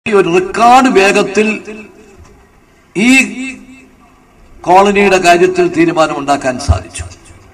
ഈ ഒരു റെക്കോർഡ് വേഗത്തിൽ ഈ കോളനിയുടെ കാര്യത്തിൽ തീരുമാനമുണ്ടാക്കാൻ സാധിച്ചു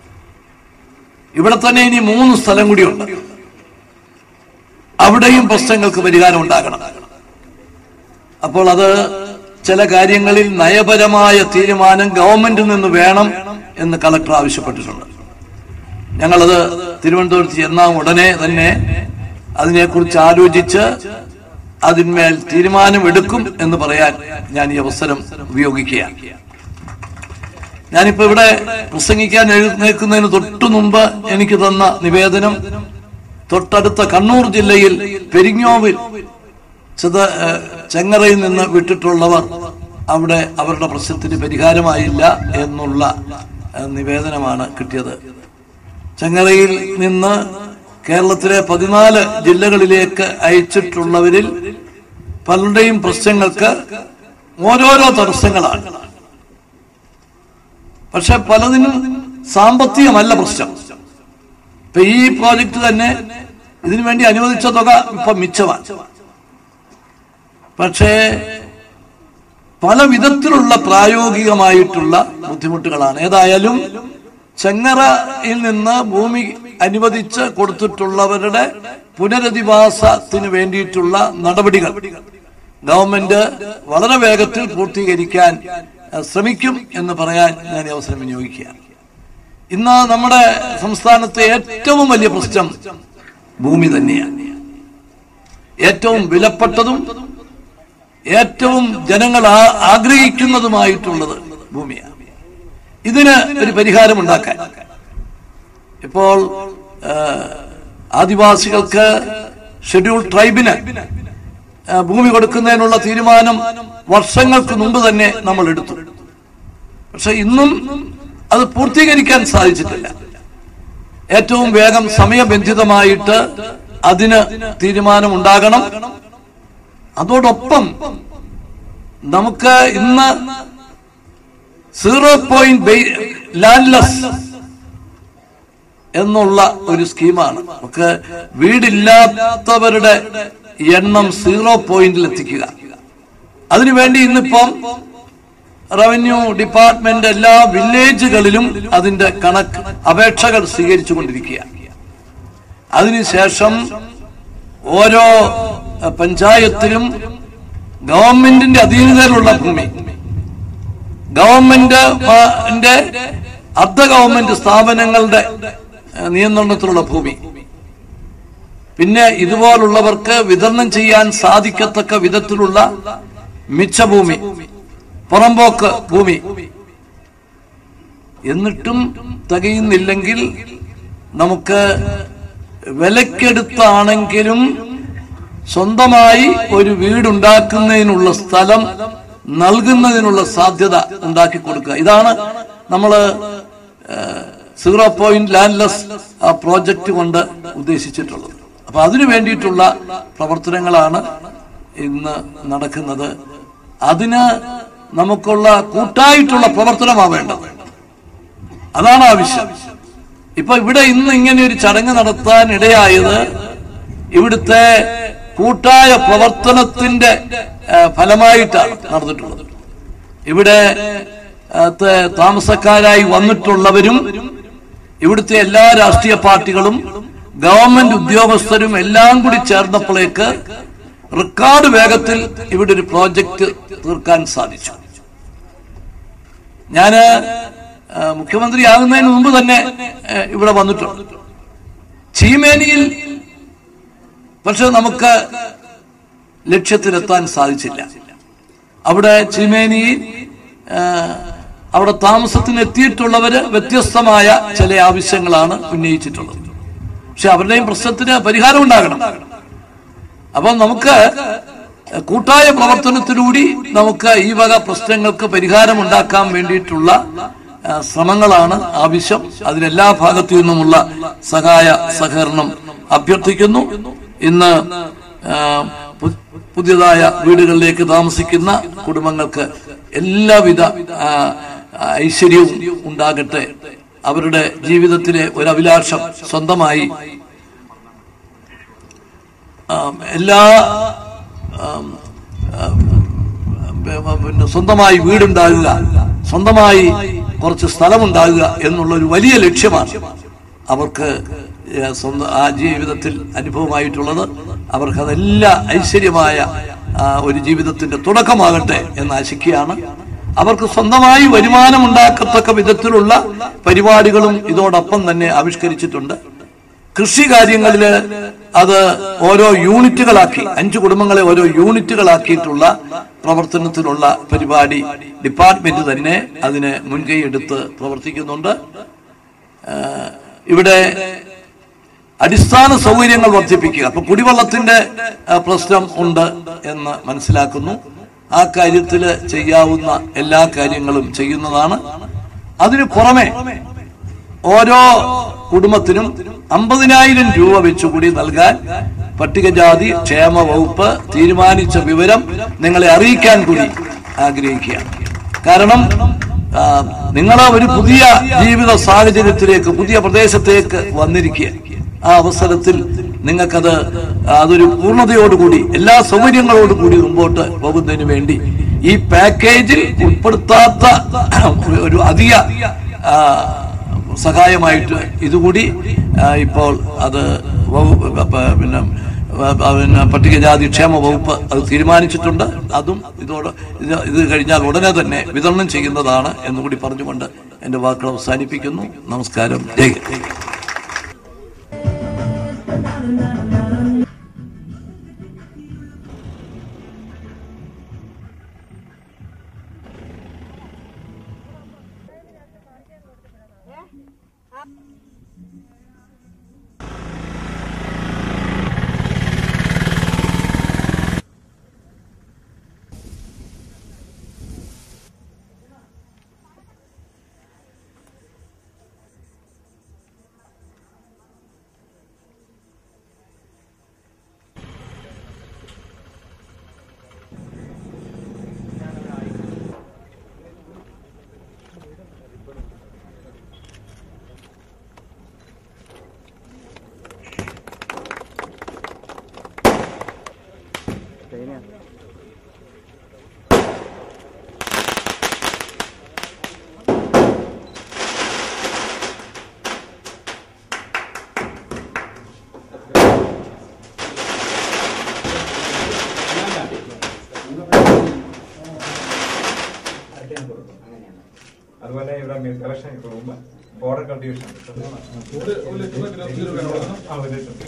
ഇവിടെ തന്നെ ഇനി മൂന്ന് സ്ഥലം കൂടിയുണ്ട് അവിടെയും പ്രശ്നങ്ങൾക്ക് പരിഹാരം ഉണ്ടാകണം അപ്പോൾ അത് ചില കാര്യങ്ങളിൽ നയപരമായ തീരുമാനം ഗവൺമെന്റിൽ നിന്ന് വേണം എന്ന് കളക്ടർ ആവശ്യപ്പെട്ടിട്ടുണ്ട് ഞങ്ങളത് തിരുവനന്തപുരത്ത് ചെന്ന ഉടനെ തന്നെ അതിനെക്കുറിച്ച് ആലോചിച്ച് അതിന്മേൽ തീരുമാനമെടുക്കും എന്ന് പറയാൻ ഞാൻ ഈ അവസരം ഉപയോഗിക്കുകയാണ് ഞാനിപ്പോ ഇവിടെ പ്രസംഗിക്കാൻ എഴുന്നേൽക്കുന്നതിന് തൊട്ടു മുമ്പ് എനിക്ക് തന്ന നിവേദനം തൊട്ടടുത്ത കണ്ണൂർ ജില്ലയിൽ പെരിങ്ങോവിൽ ചെത ഏഹ് ചെങ്ങറയിൽ നിന്ന് വിട്ടിട്ടുള്ളവർ അവിടെ അവരുടെ പ്രശ്നത്തിന് പരിഹാരമായില്ല എന്നുള്ള ഏഹ് നിവേദനമാണ് കിട്ടിയത് ചെങ്ങറയിൽ നിന്ന് കേരളത്തിലെ പതിനാല് ജില്ലകളിലേക്ക് അയച്ചിട്ടുള്ളവരിൽ പലരുടെയും പ്രശ്നങ്ങൾക്ക് ഓരോരോ തടസ്സങ്ങളാണ് പക്ഷെ പലതിനും സാമ്പത്തികമല്ല പ്രശ്നം ഇപ്പൊ ഈ പ്രോജക്റ്റ് തന്നെ ഇതിനു വേണ്ടി അനുവദിച്ച തുക ഇപ്പൊ മിച്ചമാണ് പക്ഷേ പല വിധത്തിലുള്ള പ്രായോഗികമായിട്ടുള്ള ബുദ്ധിമുട്ടുകളാണ് ഏതായാലും ചെങ്ങറയിൽ നിന്ന് ഭൂമി അനുവദിച്ച് കൊടുത്തിട്ടുള്ളവരുടെ പുനരധിവാസത്തിന് വേണ്ടിയിട്ടുള്ള നടപടികൾ ഗവൺമെന്റ് വളരെ വേഗത്തിൽ പൂർത്തീകരിക്കാൻ അഹ്, ശ്രമിക്കും എന്ന് പറയാൻ ഞാൻ ഈ അവസരം വിനിയോഗിക്കുകയാണ് ഇന്ന് നമ്മുടെ സംസ്ഥാനത്തെ ഏറ്റവും വലിയ പ്രശ്നം ഭൂമി തന്നെയാണ് ഏറ്റവും വിലപ്പെട്ടതും ഏറ്റവും ജനങ്ങൾ ആ- ആഗ്രഹിക്കുന്നതുമായിട്ടുള്ളത് ഭൂമിയാണ് ഇതിന് ഒരു പരിഹാരം ഉണ്ടാക്കാൻ ഇപ്പോൾ ആ, ആദിവാസികൾക്ക് ഷെഡ്യൂൾ ട്രൈബിന് ആ, ഭൂമി കൊടുക്കുന്നതിനുള്ള തീരുമാനം വർഷങ്ങൾക്ക് മുമ്പ് തന്നെ നമ്മൾ എടുത്തു പക്ഷെ ഇന്നും അത് പൂർത്തീകരിക്കാൻ സാധിച്ചിട്ടില്ല ഏറ്റവും വേഗം സമയബന്ധിതമായിട്ട് അതിന് തീരുമാനം ഉണ്ടാകണം അതോടൊപ്പം നമുക്ക് ഇന്ന് സീറോ പോയിന്റ് ലാൻഡ്ലെസ് എന്നുള്ള ഒരു സ്കീമാണ് നമുക്ക് വീടില്ലാത്തവരുടെ എണ്ണം സീറോ പോയിന്റിൽ എത്തിക്കുക അതിനുവേണ്ടി ഇന്നിപ്പം റവന്യൂ ഡിപ്പാർട്ട്മെന്റ് എല്ലാ വില്ലേജുകളിലും അതിന്റെ കണക്ക് അപേക്ഷകൾ സ്വീകരിച്ചു കൊണ്ടിരിക്കുകയാണ് അതിനുശേഷം ഓരോ അഹ്, പഞ്ചായത്തിലും ഗവൺമെന്റിന്റെ അധീനതയിലുള്ള ഭൂമി ഗവൺമെന്റ് ആ, ന്റെ അർദ്ധ ഗവൺമെന്റ് സ്ഥാപനങ്ങളുടെ അഹ്, നിയന്ത്രണത്തിലുള്ള ഭൂമി പിന്നെ ഇതുപോലുള്ളവർക്ക് വിതരണം ചെയ്യാൻ സാധിക്കത്തക്ക വിധത്തിലുള്ള മിച്ചഭൂമി പുറമ്പോക്ക് ഭൂമി എന്നിട്ടും തികയുന്നില്ലെങ്കിൽ നമുക്ക് വിലക്കെടുത്താണെങ്കിലും സ്വന്തമായി ഒരു വീടുണ്ടാക്കുന്നതിനുള്ള സ്ഥലം നൽകുന്നതിനുള്ള സാധ്യത ഉണ്ടാക്കി കൊടുക്കുക ഇതാണ് നമ്മള് സീറോ പോയിന്റ് ലാൻഡ്ലെസ് പ്രോജക്റ്റ് കൊണ്ട് ഉദ്ദേശിച്ചിട്ടുള്ളത് അപ്പൊ അതിനു വേണ്ടിയിട്ടുള്ള പ്രവർത്തനങ്ങളാണ് ഇന്ന് നടക്കുന്നത് അതിന് നമുക്കുള്ള കൂട്ടായിട്ടുള്ള പ്രവർത്തനമാണ് വേണ്ടത് അതാണ് ആവശ്യം ഇപ്പൊ ഇവിടെ ഇന്ന് ഇങ്ങനെ ഒരു ചടങ്ങ് നടത്താൻ ഇടയായത് ഇവിടുത്തെ കൂട്ടായ പ്രവർത്തനത്തിന്റെ ആ, ഫലമായിട്ടാണ് നടന്നിട്ടുള്ളത് ഇവിടെ ആ, ത്തെ താമസക്കാരായി വന്നിട്ടുള്ളവരും ഇവിടുത്തെ എല്ലാ രാഷ്ട്രീയ പാർട്ടികളും ഗവൺമെന്റ് ഉദ്യോഗസ്ഥരും എല്ലാം കൂടി ചേർന്നപ്പോഴേക്ക് റെക്കോർഡ് വേഗത്തിൽ ഇവിടെ ഒരു പ്രോജക്റ്റ് തീർക്കാൻ സാധിച്ചു ഞാന് ആ, മുഖ്യമന്ത്രിയാകുന്നതിന് മുമ്പ് തന്നെ ആ, ഇവിടെ വന്നിട്ടുണ്ട് ചീമേനിയിൽ പക്ഷെ നമുക്ക് ലക്ഷ്യത്തിലെത്താൻ സാധിച്ചില്ല അവിടെ ചീമേനിയിൽ ആ, അവിടെ താമസത്തിന് എത്തിയിട്ടുള്ളവര് വ്യത്യസ്തമായ ചില ആവശ്യങ്ങളാണ് ഉന്നയിച്ചിട്ടുള്ളത് പക്ഷെ അവരുടെയും പ്രശ്നത്തിന് പരിഹാരം ഉണ്ടാകണം അപ്പൊ നമുക്ക് കൂട്ടായ പ്രവർത്തനത്തിലൂടി നമുക്ക് ഈ വക പ്രശ്നങ്ങൾക്ക് പരിഹാരം ഉണ്ടാക്കാൻ വേണ്ടിയിട്ടുള്ള ആ, ശ്രമങ്ങളാണ് ആവശ്യം അതിനെല്ലാ ഭാഗത്തു നിന്നുമുള്ള സഹായ സഹകരണം അഭ്യർത്ഥിക്കുന്നു ഇന്ന് ആ, പു- പുതിയതായ വീടുകളിലേക്ക് താമസിക്കുന്ന കുടുംബങ്ങൾക്ക് എല്ലാവിധ ആ, ഐശ്വര്യവും ഉണ്ടാകട്ടെ അവരുടെ ജീവിതത്തിലെ ഒരു അഭിലാഷം സ്വന്തമായി ആം, എല്ലാ ആം, ആ, പിന്നെ സ്വന്തമായി വീടുണ്ടാകുക സ്വന്തമായി കുറച്ച് സ്ഥലമുണ്ടാകുക എന്നുള്ള ഒരു വലിയ ലക്ഷ്യമാണ് അവർക്ക് ഏ, സ്വന്തം ആ ജീവിതത്തിൽ അനുഭവമായിട്ടുള്ളത് അവർക്ക് അതെല്ലാം ഐശ്വര്യമായ ആ, ഒരു ജീവിതത്തിന്റെ തുടക്കമാകട്ടെ എന്ന് ആശിക്കുകയാണ് അവർക്ക് സ്വന്തമായി വരുമാനം ഉണ്ടാക്കത്തക്ക വിധത്തിലുള്ള പരിപാടികളും ഇതോടൊപ്പം തന്നെ ആവിഷ്കരിച്ചിട്ടുണ്ട് കൃഷി കാര്യങ്ങളില് അത് ഓരോ യൂണിറ്റുകളാക്കി അഞ്ചു കുടുംബങ്ങളെ ഓരോ യൂണിറ്റുകളാക്കിയിട്ടുള്ള പ്രവർത്തനത്തിലുള്ള പരിപാടി ഡിപ്പാർട്ട്മെന്റ് തന്നെ അതിന് മുൻകൈ എടുത്ത് പ്രവർത്തിക്കുന്നുണ്ട് ആഹ് ഇവിടെ അടിസ്ഥാന സൗകര്യങ്ങൾ വർദ്ധിപ്പിക്കുക അപ്പൊ കുടിവെള്ളത്തിന്റെ ആ, പ്രശ്നം ഉണ്ട് എന്ന് മനസ്സിലാക്കുന്നു ആ കാര്യത്തിൽ ചെയ്യാവുന്ന എല്ലാ കാര്യങ്ങളും ചെയ്യുന്നതാണ് അതിനു പുറമെ ഓരോ കുടുംബത്തിനും അമ്പതിനായിരം രൂപ വെച്ചുകൂടി നൽകാൻ പട്ടികജാതി ക്ഷേമ വകുപ്പ് തീരുമാനിച്ച വിവരം നിങ്ങളെ അറിയിക്കാൻ കൂടി ആഗ്രഹിക്കുകയാണ് കാരണം ആ, നിങ്ങൾ ഒരു പുതിയ ജീവിത സാഹചര്യത്തിലേക്ക് പുതിയ പ്രദേശത്തേക്ക് വന്നിരിക്കുക ആ അവസരത്തിൽ നിങ്ങൾക്കത് അതൊരു പൂർണ്ണതയോടുകൂടി എല്ലാ സൗകര്യങ്ങളോടുകൂടി മുമ്പോട്ട് പോകുന്നതിന് വേണ്ടി ഈ പാക്കേജിൽ ഉൾപ്പെടുത്താത്ത ഒരു അധിക ആ, സഹായമായിട്ട് ഇതുകൂടി ആ, ഇപ്പോൾ അത് വകു- പ- പിന്നെ ആ, പിന്നെ പട്ടികജാതി ക്ഷേമ വകുപ്പ് അത് തീരുമാനിച്ചിട്ടുണ്ട് അതും ഇതോട് ഇത് ഇത് കഴിഞ്ഞാൽ ഉടനെ തന്നെ വിതരണം ചെയ്യുന്നതാണ് എന്നുകൂടി പറഞ്ഞുകൊണ്ട് എന്റെ വാക്കുകൾ അവസാനിപ്പിക്കുന്നു നമസ്കാരം ജയ് ഹിന്ദ്. അതുപോലെ ഇവിടെ milk collection room border cultivation ആ ഒരു ലക്ഷം.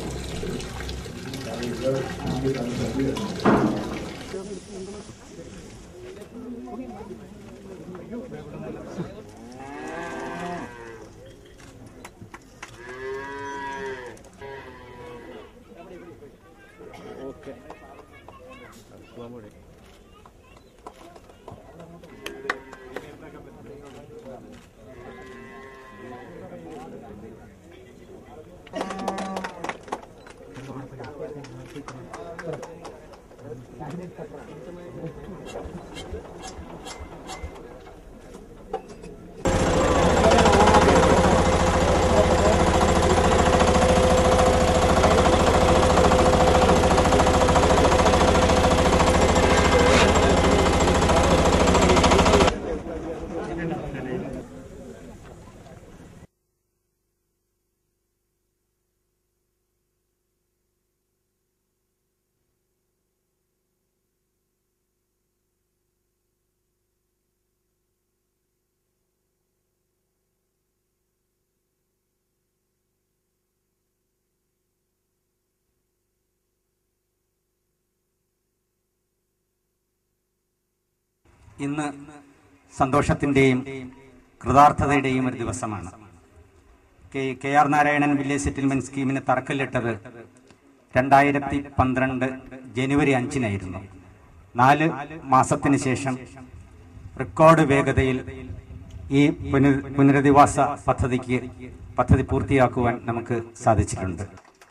ഇന്ന് സന്തോഷത്തിന്റെയും കൃതാർത്ഥതയുടെയും ഒരു ദിവസമാണ് K K R Narayanan village settlement സ്കീമിന് തറക്കല്ലിട്ടത് രണ്ടായിരത്തി പന്ത്രണ്ട് ജനുവരി അഞ്ചിനായിരുന്നു നാല് മാസത്തിന് ശേഷം റെക്കോർഡ് വേഗതയിൽ ഈ പുനർ പുനരധിവാസ പദ്ധതിക്ക് പദ്ധതി പൂർത്തിയാക്കുവാൻ നമുക്ക് സാധിച്ചിട്ടുണ്ട്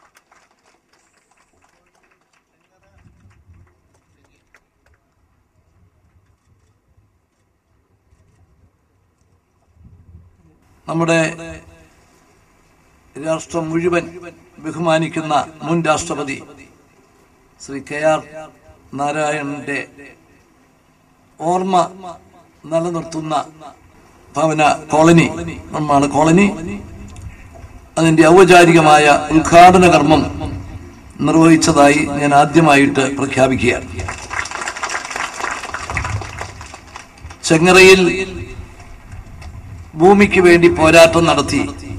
നമ്മുടെ രാഷ്ട്രം മുഴുവൻ ബഹുമാനിക്കുന്ന മുൻ രാഷ്ട്രപതി ശ്രീ കെ ആർ നാരായണന്റെ ഓർമ്മ നിലനിർത്തുന്ന ഭവന കോളനി നിർമ്മാണ കോളനി അതിന്റെ ഔപചാരികമായ ഉദ്ഘാടന കർമ്മം നിർവഹിച്ചതായി ഞാൻ ആദ്യമായിട്ട് പ്രഖ്യാപിക്കുകയാണ് ചെങ്ങറയിൽ ഭൂമിക്ക് വേണ്ടി പോരാട്ടം നടത്തി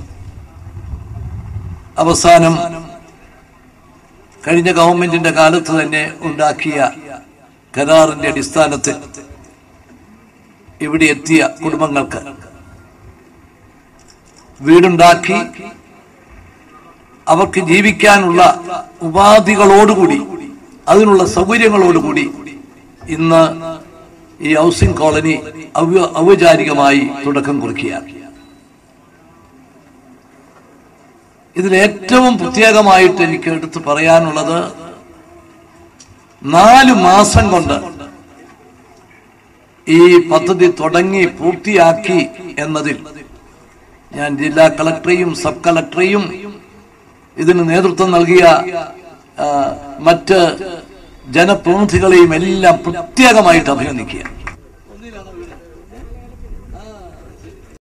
അവസാനം കഴിഞ്ഞ ഗവൺമെന്റിന്റെ കാലത്ത് തന്നെ ഉണ്ടാക്കിയ കരാറിന്റെ അടിസ്ഥാനത്തിൽ ഇവിടെ എത്തിയ കുടുംബങ്ങൾക്ക് വീടുണ്ടാക്കി അവർക്ക് ജീവിക്കാനുള്ള ഉപാധികളോടുകൂടി അതിനുള്ള സൗകര്യങ്ങളോടുകൂടി ഇന്ന് ഈ ഹൗസിംഗ് കോളനി ഔ- ഔപചാരികമായി തുടക്കം കുറിക്കുകയാണ് ഇതിൽ ഏറ്റവും പ്രത്യേകമായിട്ട് എനിക്ക് എടുത്തു പറയാനുള്ളത് നാല് മാസം കൊണ്ട് ഈ പദ്ധതി തുടങ്ങി പൂർത്തിയാക്കി എന്നതിൽ ഞാൻ ജില്ലാ കളക്ടറെയും സബ് കളക്ടറെയും ഇതിന് നേതൃത്വം നൽകിയ ആ, മറ്റ് ജനപ്രതിനിധികളെയും എല്ലാം പ്രത്യേകമായിട്ട് അഭിനന്ദിക്കുക